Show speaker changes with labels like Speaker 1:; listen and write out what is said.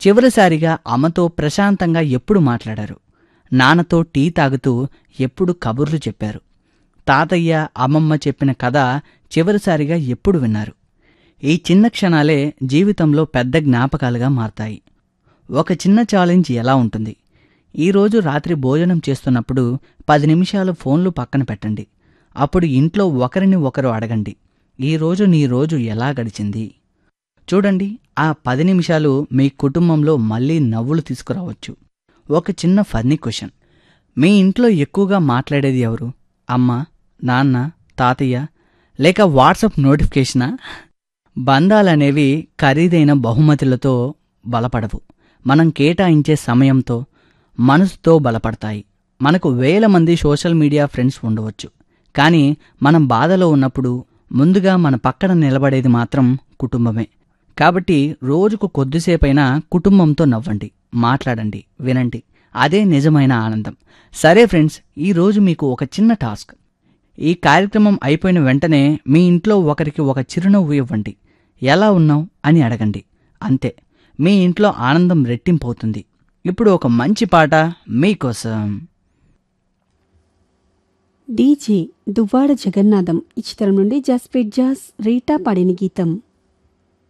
Speaker 1: చివరిసారిగా అమ్మతో ప్రశాంతంగా ఎప్పుడు మాట్లాడారు నాన్నతో టీ తాగుతూ ఎప్పుడు కబుర్లు చెప్పారు తాతయ్య అమ్మమ్మ చెప్పిన కథ చివరిసారిగా ఎప్పుడు విన్నారు ఈ చిన్న క్షణాలే జీవితంలో పెద్ద జ్ఞాపకాలుగా మారతాయి ఒక చిన్న ఛాలెంజ్ ఎలా ఉంటుంది ఈరోజు రాత్రి భోజనం చేస్తున్నప్పుడు పది నిమిషాలు ఫోన్లు పక్కన పెట్టండి అప్పుడు ఇంట్లో ఒకరిని ఒకరు అడగండి ఈరోజు నీ రోజు ఎలా గడిచింది చూడండి ఆ పది నిమిషాలు మీ కుటుంబంలో మళ్ళీ నవ్వులు తీసుకురావచ్చు ఒక చిన్న ఫన్నీ క్వశ్చన్ మీ ఇంట్లో ఎక్కువగా మాట్లాడేది ఎవరు అమ్మ నాన్న తాతయ్య లేక వాట్సాప్ నోటిఫికేషనా బంధాలనేవి ఖరీదైన బహుమతులతో బలపడవు మనం కేటాయించే సమయంతో మనసుతో బలపడతాయి మనకు వేల మంది సోషల్ మీడియా ఫ్రెండ్స్ ఉండవచ్చు కానీ మనం బాధలో ఉన్నప్పుడు ముందుగా మన పక్కన నిలబడేది మాత్రం కుటుంబమే కాబట్టి రోజుకు కొద్దిసేపైనా కుటుంబంతో నవ్వండి మాట్లాడండి వినండి అదే నిజమైన ఆనందం సరే ఫ్రెండ్స్ ఈరోజు మీకు ఒక చిన్న టాస్క్ ఈ కార్యక్రమం అయిపోయిన వెంటనే మీ ఇంట్లో ఒకరికి ఒక చిరునవ్వు ఇవ్వండి ఎలా ఉన్నావు అని అడగండి అంతే మీ ఇంట్లో ఆనందం రెట్టింపవుతుంది ఇప్పుడు ఒక మంచి పాట మీకోసం
Speaker 2: డీజే దువ్వాడ జగన్నాథం ఈ చిత్రం నుండి జస్ప్రీత్ జాస్ రీటా పాడిన గీతం